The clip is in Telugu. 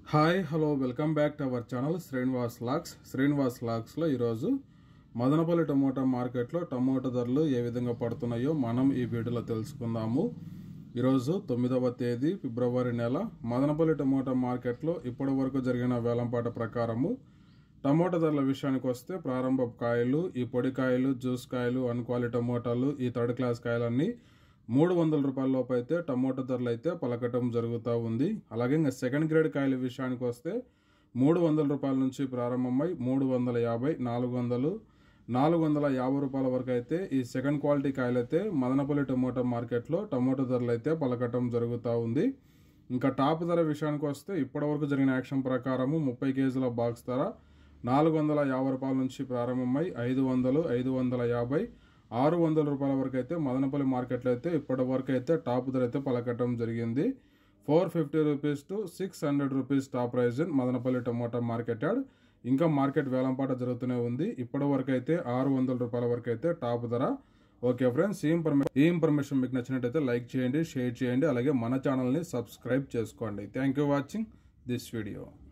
hi hello welcome back to our channel Srinivas లాక్స్ శ్రీనివాస్ లాక్స్లో ఈరోజు మదనపల్లి టమోటా మార్కెట్లో టమోటా ధరలు ఏ విధంగా పడుతున్నాయో మనం ఈ వీడియోలో తెలుసుకుందాము ఈరోజు తొమ్మిదవ తేదీ ఫిబ్రవరి నెల మదనపల్లి టమోటా మార్కెట్లో ఇప్పటి వరకు జరిగిన వేలంపాట ప్రకారము టమోటా ధరల విషయానికి వస్తే ప్రారంభ కాయలు ఈ పొడి కాయలు జ్యూస్ కాయలు అన్క్వాలిటీ టమోటాలు ఈ థర్డ్ క్లాస్ కాయలన్నీ మూడు వందల రూపాయల లోపు అయితే టమోటా ధరలు అయితే పలకటం జరుగుతూ ఉంది అలాగే ఇంకా సెకండ్ గ్రేడ్ కాయల విషయానికి వస్తే మూడు వందల రూపాయల నుంచి ప్రారంభమై మూడు వందల యాభై నాలుగు వందలు నాలుగు వందల యాభై రూపాయల వరకు అయితే ఈ సెకండ్ క్వాలిటీ కాయలు అయితే మదనపల్లి టమోటా మార్కెట్లో టమోటా ధరలు అయితే పలకటం జరుగుతూ ఉంది ఇంకా టాప్ ధర విషయానికి వస్తే ఇప్పటివరకు జరిగిన యాక్షన్ ప్రకారము ముప్పై కేజీల బాక్స్ ధర నాలుగు వందల యాభై రూపాయల నుంచి ప్రారంభమై ఐదు వందలు ఐదు వందల యాభై ఆరు వందల రూపాయల వరకు అయితే మదనపల్లి మార్కెట్లో అయితే ఇప్పటి వరకు అయితే టాప్ ధర అయితే పలకటం జరిగింది four fifty rupees to six hundred rupees top price in Madanapalle tomato market yard ఇంకా మార్కెట్ వేలంపాట జరుగుతూనే ఉంది ఇప్పటి వరకు అయితే ఆరు వందల రూపాయల వరకు అయితే టాప్ ధర ఓకే ఫ్రెండ్స్ ఈ ఇన్ఫర్మేషన్ ఈ ఇన్ఫర్మేషన్ మీకు నచ్చినట్టయితే లైక్ చేయండి షేర్ చేయండి అలాగే మన ఛానల్ని సబ్స్క్రైబ్ చేసుకోండి thank you watching this video